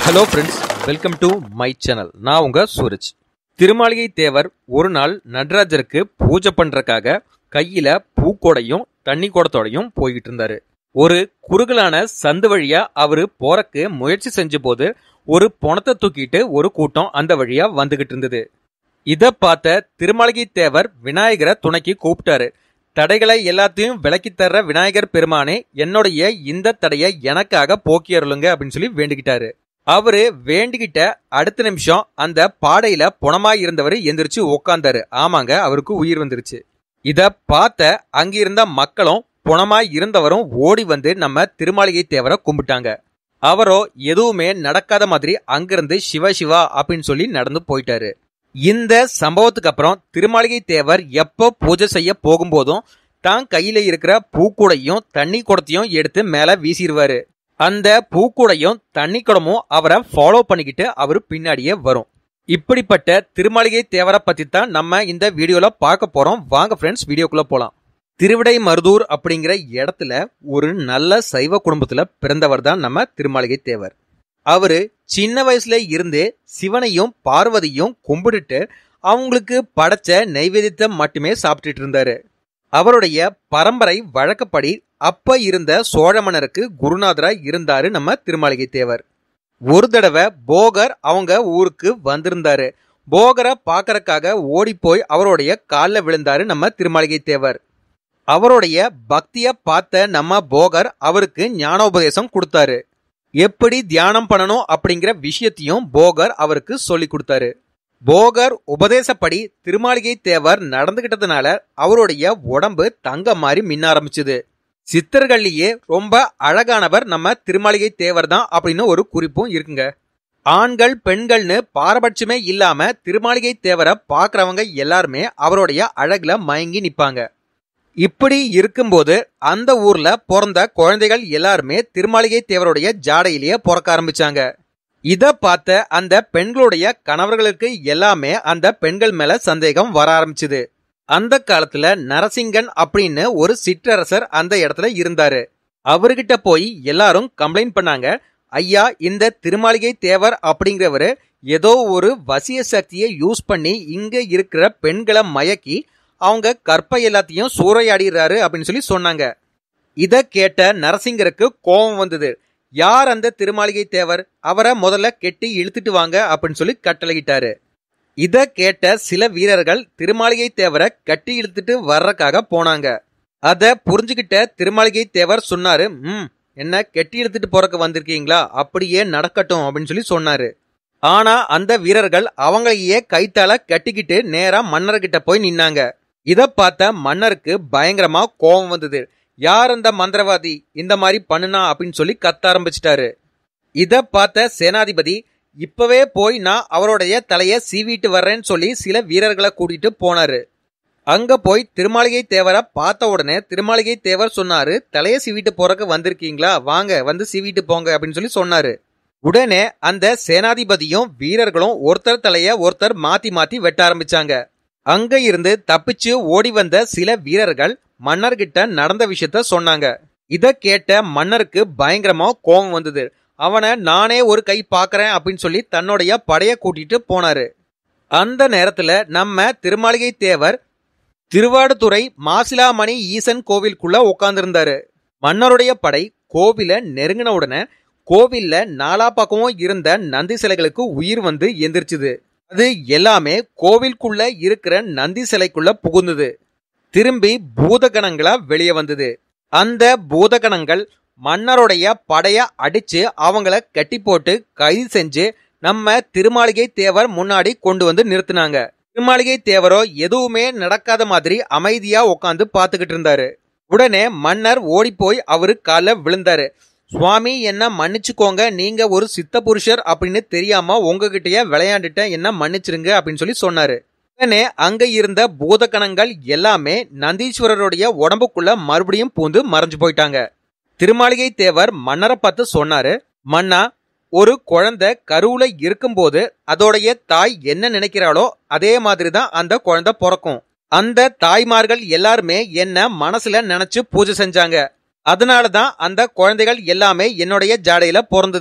hello friends welcome to my channel நான் உங்க சூரஜ் திருமாளிகை தேவர் ஒரு நாள் நடராஜருக்கு பூஜை பண்றதுக்காக கையில பூக்கோடையும் தண்ணி குடத்தோடையும் போய்கிட்டு இருந்தாரு ஒரு குறுகலான சந்து வழியா அவரு போறக்கு முயற்சி செஞ்ச போது ஒரு பொணத்தை தூக்கிட்டு ஒரு கூட்டம் அந்த வழியா வந்துகிட்டு இருந்தது இத பார்த்த திருமாளிகை தேவர் விநாயகரை துணைக்கு கூப்பிட்டாரு தடைகளை எல்லாத்தையும் விலக்கி தர்ற விநாயகர் பெருமானே என்னுடைய இந்த தடையை எனக்காக போக்கி அருளுங்க அப்படின்னு சொல்லி வேண்டிக்கிட்டாரு அவரு வேண்டிக்கிட்ட அடுத்த நிமிஷம் அந்த பாடையில புணமாய் இருந்தவர் எந்திரிச்சு உக்காந்தாரு ஆமாங்க அவருக்கு உயிர் வந்துருச்சு இத பார்த்த அங்கிருந்த மக்களும் புணமாய் இருந்தவரும் ஓடி வந்து நம்ம திருமாளிகை தேவரை கும்பிட்டாங்க அவரோ எதுவுமே நடக்காத மாதிரி அங்கிருந்து சிவ சிவா அப்படின்னு சொல்லி நடந்து போயிட்டாரு இந்த சம்பவத்துக்கு அப்புறம் திருமாளிகை தேவர் எப்போ பூஜை செய்ய போகும்போதும் தான் கையில இருக்கிற பூக்கூடையும் தண்ணி குடத்தையும் எடுத்து மேல வீசிடுவாரு அந்த பூக்கூடையும் தண்ணி குடமும் அவரை ஃபாலோ பண்ணிக்கிட்டு அவரு பின்னாடியே வரும் இப்படிப்பட்ட திருமாளிகை தேவரை பத்தி தான் நம்ம இந்த வீடியோல பார்க்க போறோம் வாங்க ஃப்ரெண்ட்ஸ் வீடியோக்குள்ள போலாம் திருவிடை மருதூர் அப்படிங்கிற இடத்துல ஒரு நல்ல சைவ குடும்பத்துல பிறந்தவர் தான் நம்ம திருமாளிகை தேவர் அவரு சின்ன வயசுல இருந்தே சிவனையும் பார்வதியும் கும்பிட்டுட்டு அவங்களுக்கு படைச்ச நைவேத்தியத்தை மட்டுமே சாப்பிட்டுட்டு இருந்தாரு அவருடைய பரம்பரை வழக்கப்படி அப்ப இருந்த சோழ மன்னருக்கு குருநாதரா இருந்தாரு நம்ம திருமாளிகை தேவர் ஒரு தடவை போகர் அவங்க ஊருக்கு வந்திருந்தாரு போகரை பார்க்கறக்காக ஓடி போய் அவருடைய காலில் விழுந்தாரு நம்ம திருமாளிகை தேவர் அவருடைய பக்திய பார்த்த நம்ம போகர் அவருக்கு ஞானோபதேசம் கொடுத்தாரு எப்படி தியானம் பண்ணணும் அப்படிங்கிற விஷயத்தையும் போகர் அவருக்கு சொல்லி கொடுத்தாரு போகர் உபதேசப்படி திருமாளிகை தேவர் நடந்துகிட்டதுனால அவருடைய உடம்பு தங்க மாதிரி மின்ன ஆரம்பிச்சது சித்தர்கள்லயே ரொம்ப அழகானவர் நம்ம திருமாளிகை தேவர் தான் அப்படின்னு ஒரு குறிப்பும் இருக்குங்க ஆண்கள் பெண்கள்னு பாரபட்சமே இல்லாம திருமாளிகை தேவரை பார்க்கறவங்க எல்லாருமே அவருடைய அழகுல மயங்கி நிப்பாங்க இப்படி இருக்கும்போது அந்த ஊர்ல பிறந்த குழந்தைகள் எல்லாருமே திருமாளிகை தேவருடைய ஜாடையிலேயே பிறக்க ஆரம்பிச்சாங்க இத பார்த்த அந்த பெண்களுடைய கணவர்களுக்கு எல்லாமே அந்த பெண்கள் மேல சந்தேகம் வர ஆரம்பிச்சுது அந்த காலத்துல நரசிங்கன் அப்படின்னு ஒரு சிற்றரசர் அந்த இடத்துல இருந்தாரு அவர்கிட்ட போய் எல்லாரும் கம்ப்ளைண்ட் பண்ணாங்க ஐயா இந்த திருமாளிகை தேவர் அப்படிங்கிறவரு ஏதோ ஒரு வசிய சக்தியை யூஸ் பண்ணி இங்க இருக்கிற பெண்களை மயக்கி அவங்க கற்பை எல்லாத்தையும் சூறையாடிடுறாரு அப்படின்னு சொல்லி சொன்னாங்க இத கேட்ட நரசிங்கருக்கு கோபம் வந்தது யார் அந்த திருமாளிகை தேவர் அவரை முதல்ல கெட்டி இழுத்துட்டு வாங்க அப்படின்னு சொல்லி கட்டளையிட்டாரு இத கேட்ட சில வீரர்கள் திருமாளிகை தேவரை கட்டி இழுத்துட்டு வர்றக்காக போனாங்க அத புரிஞ்சுகிட்ட திருமாளிகை தேவர் சொன்னாரு ம் என்ன கெட்டி இழுத்துட்டு போறக்கு வந்திருக்கீங்களா அப்படியே நடக்கட்டும் அப்படின்னு சொல்லி சொன்னாரு ஆனா அந்த வீரர்கள் அவங்களையே கைத்தால கட்டிக்கிட்டு நேரா மன்னர்கிட்ட போய் நின்னாங்க இத பார்த்த மன்னருக்கு பயங்கரமா கோபம் வந்தது யார் அந்த மந்திரவாதி இந்த மாதிரி பண்ணுனா அப்படின்னு சொல்லி கத்த ஆரம்பிச்சிட்டாரு இத பார்த்த சேனாதிபதி இப்பவே போய் நான் அவருடைய தலைய சீவிட்டு வர்றேன்னு சொல்லி சில வீரர்களை கூட்டிட்டு போனாரு அங்க போய் திருமாளிகை தேவரை பார்த்த உடனே திருமாளிகை தேவர் சொன்னாரு தலைய சீவிட்டு போறக்கு வந்திருக்கீங்களா வாங்க வந்து சீவிட்டு போங்க அப்படின்னு சொல்லி சொன்னாரு உடனே அந்த சேனாதிபதியும் வீரர்களும் ஒருத்தர் தலைய ஒருத்தர் மாத்தி மாத்தி வெட்ட ஆரம்பிச்சாங்க அங்க இருந்து தப்பிச்சு ஓடி வந்த சில வீரர்கள் மன்னர்கிட்ட நடந்த விஷயத்த சொன்னாங்க இத கேட்ட மன்னருக்கு பயங்கரமா கோபம் வந்தது அவனை நானே ஒரு கை பாக்குறேன் அப்படின்னு சொல்லி தன்னுடைய படைய கூட்டிட்டு போனாரு அந்த நேரத்துல நம்ம திருமாளிகை தேவர் திருவாடுதுறை மாசிலாமணி ஈசன் கோவிலுக்குள்ள உட்கார்ந்திருந்தாரு மன்னருடைய படை கோவில நெருங்கின உடனே கோவில்ல நாலா பக்கமும் இருந்த நந்தி சிலைகளுக்கு உயிர் வந்து எந்திரிச்சுது அது எல்லாமே கோவிலுக்குள்ள இருக்கிற நந்தி சிலைக்குள்ள புகுந்தது திரும்பி பூதகணங்களா வெளியே வந்தது அந்த பூதகணங்கள் மன்னருடைய படைய அடிச்சு அவங்கள கட்டி போட்டு கைது செஞ்சு நம்ம திருமாளிகை தேவர் முன்னாடி கொண்டு வந்து நிறுத்தினாங்க திருமாளிகை தேவரோ எதுவுமே நடக்காத மாதிரி அமைதியா உட்காந்து பாத்துக்கிட்டு இருந்தாரு உடனே மன்னர் ஓடி போய் அவரு கால விழுந்தாரு சுவாமி என்ன மன்னிச்சுக்கோங்க நீங்க ஒரு சித்த புருஷர் அப்படின்னு தெரியாம உங்ககிட்டயே விளையாண்டுட்ட என்ன மன்னிச்சிருங்க அப்படின்னு சொல்லி சொன்னாரு உடனே அங்க இருந்த பூதகணங்கள் எல்லாமே நந்தீஸ்வரருடைய உடம்புக்குள்ள மறுபடியும் பூந்து மறைஞ்சு போயிட்டாங்க திருமாளிகை தேவர் மன்னரை பார்த்து சொன்னாரு மன்னா ஒரு குழந்தை கருவுல இருக்கும்போது அதோடைய தாய் என்ன நினைக்கிறாளோ அதே மாதிரி தான் அந்த குழந்தை பிறக்கும் அந்த தாய்மார்கள் எல்லாருமே என்ன மனசுல நினைச்சு பூஜை செஞ்சாங்க அதனால தான் அந்த குழந்தைகள் எல்லாமே என்னுடைய ஜாடையில பிறந்தது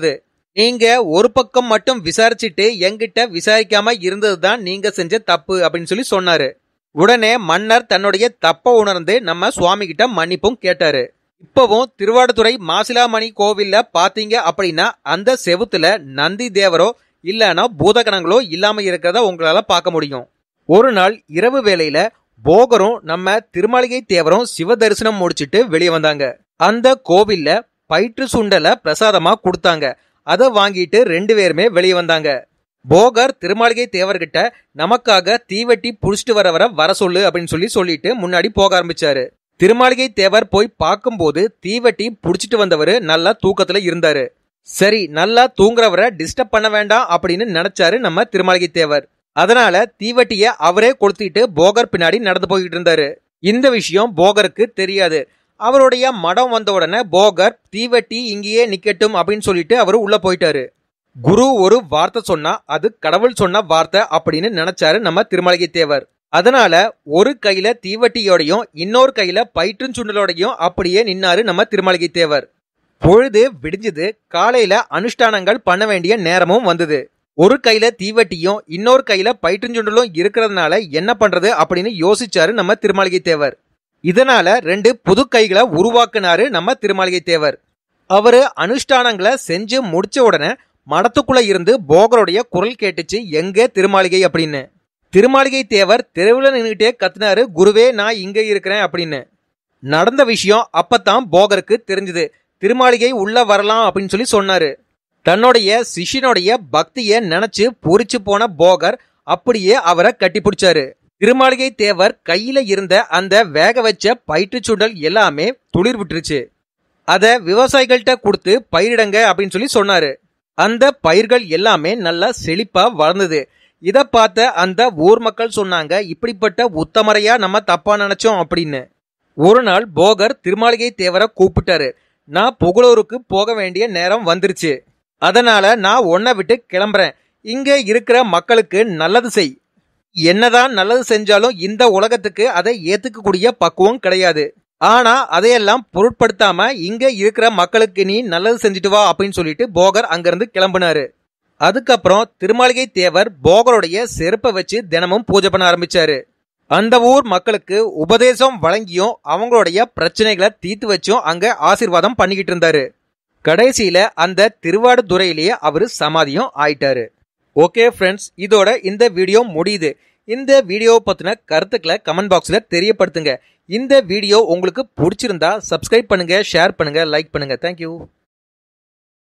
நீங்க ஒரு பக்கம் மட்டும் விசாரிச்சிட்டு என்கிட்ட விசாரிக்காம இருந்ததுதான் நீங்க செஞ்ச தப்பு அப்படின்னு சொல்லி சொன்னாரு உடனே மன்னர் தன்னுடைய தப்ப உணர்ந்து நம்ம சுவாமி கிட்ட மன்னிப்பும் கேட்டாரு இப்பவும் திருவாடுதுறை மாசிலாமணி கோவில்ல பாத்தீங்க அப்படின்னா அந்த செவுத்துல நந்தி தேவரோ இல்லனா பூதகணங்களோ இல்லாம இருக்கிறத உங்களால பார்க்க முடியும் ஒரு நாள் இரவு வேளையில போகரும் நம்ம திருமாளிகை தேவரும் சிவ தரிசனம் முடிச்சிட்டு வெளியே வந்தாங்க அந்த கோவில்ல பயிற்று சுண்டலை பிரசாதமா கொடுத்தாங்க அதை வாங்கிட்டு ரெண்டு பேருமே வெளியே வந்தாங்க போகர் திருமாளிகை தேவர்கிட்ட நமக்காக தீவெட்டி புடிச்சிட்டு வர வர வர சொல்லு அப்படின்னு சொல்லி சொல்லிட்டு முன்னாடி போக ஆரம்பிச்சாரு திருமாளிகை தேவர் போய் பார்க்கும்போது தீவெட்டி புடிச்சிட்டு வந்தவர் நல்லா தூக்கத்துல இருந்தாரு சரி நல்லா தூங்குறவரை டிஸ்டர்ப் பண்ண வேண்டாம் அப்படின்னு நினைச்சாரு நம்ம திருமாளிகை தேவர் அதனால தீவெட்டிய அவரே கொளுத்திட்டு போகர் பின்னாடி நடந்து போய்கிட்டு இருந்தாரு இந்த விஷயம் போகருக்கு தெரியாது அவருடைய மடம் வந்த உடனே போகர் தீவெட்டி இங்கேயே நிக்கட்டும் அப்படின்னு சொல்லிட்டு அவரு உள்ள போயிட்டாரு குரு ஒரு வார்த்தை சொன்னா அது கடவுள் சொன்ன வார்த்தை அப்படின்னு நினைச்சாரு நம்ம திருமலகை தேவர் அதனால ஒரு கையில தீவட்டியோடையும் இன்னொரு கையில பயிற்றுச்சுண்டலோடையும் அப்படியே நின்னாரு நம்ம திருமலகை தேவர் பொழுது விடிஞ்சது காலையில அனுஷ்டானங்கள் பண்ண வேண்டிய நேரமும் வந்தது ஒரு கையில தீவட்டியும் இன்னொரு கையில பயிற்றுச்சுண்டலும் இருக்கிறதுனால என்ன பண்றது அப்படின்னு யோசிச்சாரு நம்ம திருமாளிகை தேவர் இதனால ரெண்டு புது கைகளை உருவாக்குனாரு நம்ம திருமாளிகை தேவர் அவரு அனுஷ்டானங்களை செஞ்சு முடிச்ச உடனே மடத்துக்குள்ள இருந்து போகருடைய குரல் கேட்டுச்சு எங்க திருமாளிகை அப்படின்னு திருமாளிகை தேவர் தெருவில் நின்றுட்டே கத்துனாரு குருவே நான் இங்க இருக்கிறேன் அப்படின்னு நடந்த விஷயம் அப்பதான் போகருக்கு தெரிஞ்சது திருமாளிகை உள்ள வரலாம் அப்படின்னு சொல்லி சொன்னாரு தன்னுடைய சிஷ்யனுடைய பக்திய நினைச்சு பொறிச்சு போன போகர் அப்படியே அவரை கட்டி பிடிச்சாரு திருமாளிகை தேவர் கையில இருந்த அந்த வேக வச்ச பயிற்றுச் சுண்டல் எல்லாமே துளிர் விட்டுருச்சு அத விவசாயிகள்கிட்ட கொடுத்து பயிரிடுங்க அப்படின்னு சொல்லி சொன்னாரு அந்த பயிர்கள் எல்லாமே நல்லா செழிப்பா வளர்ந்தது இத பார்த்த அந்த ஊர் மக்கள் சொன்னாங்க இப்படிப்பட்ட உத்தமரையா நம்ம தப்பா நினைச்சோம் அப்படின்னு ஒரு நாள் போகர் திருமாளிகை தேவரை கூப்பிட்டாரு நான் புகழூருக்கு போக வேண்டிய நேரம் வந்துருச்சு அதனால நான் உன்னை விட்டு கிளம்புறேன் இங்க இருக்கிற மக்களுக்கு நல்லது செய் என்னதான் நல்லது செஞ்சாலும் இந்த உலகத்துக்கு அதை ஏத்துக்கக்கூடிய பக்குவம் கிடையாது ஆனா அதையெல்லாம் பொருட்படுத்தாம இங்க இருக்கிற மக்களுக்கு நீ நல்லது செஞ்சுட்டு வா அப்படின்னு சொல்லிட்டு போகர் அங்கிருந்து கிளம்பினாரு அதுக்கப்புறம் திருமாளிகை தேவர் போகருடைய செருப்பை வச்சு தினமும் பூஜை பண்ண ஆரம்பிச்சாரு அந்த ஊர் மக்களுக்கு உபதேசம் வழங்கியும் அவங்களுடைய பிரச்சனைகளை தீர்த்து வச்சும் அங்க ஆசீர்வாதம் பண்ணிக்கிட்டு இருந்தாரு கடைசியில அந்த திருவாடுதுறையிலேயே அவரு சமாதியும் ஆயிட்டாரு ஓகே ஃப்ரெண்ட்ஸ் இதோட இந்த வீடியோ முடியுது இந்த வீடியோவை பத்தின கருத்துக்களை கமெண்ட் பாக்ஸ்ல தெரியப்படுத்துங்க இந்த வீடியோ உங்களுக்கு பிடிச்சிருந்தா சப்ஸ்கிரைப் பண்ணுங்க ஷேர் பண்ணுங்க லைக் பண்ணுங்க தேங்க்யூ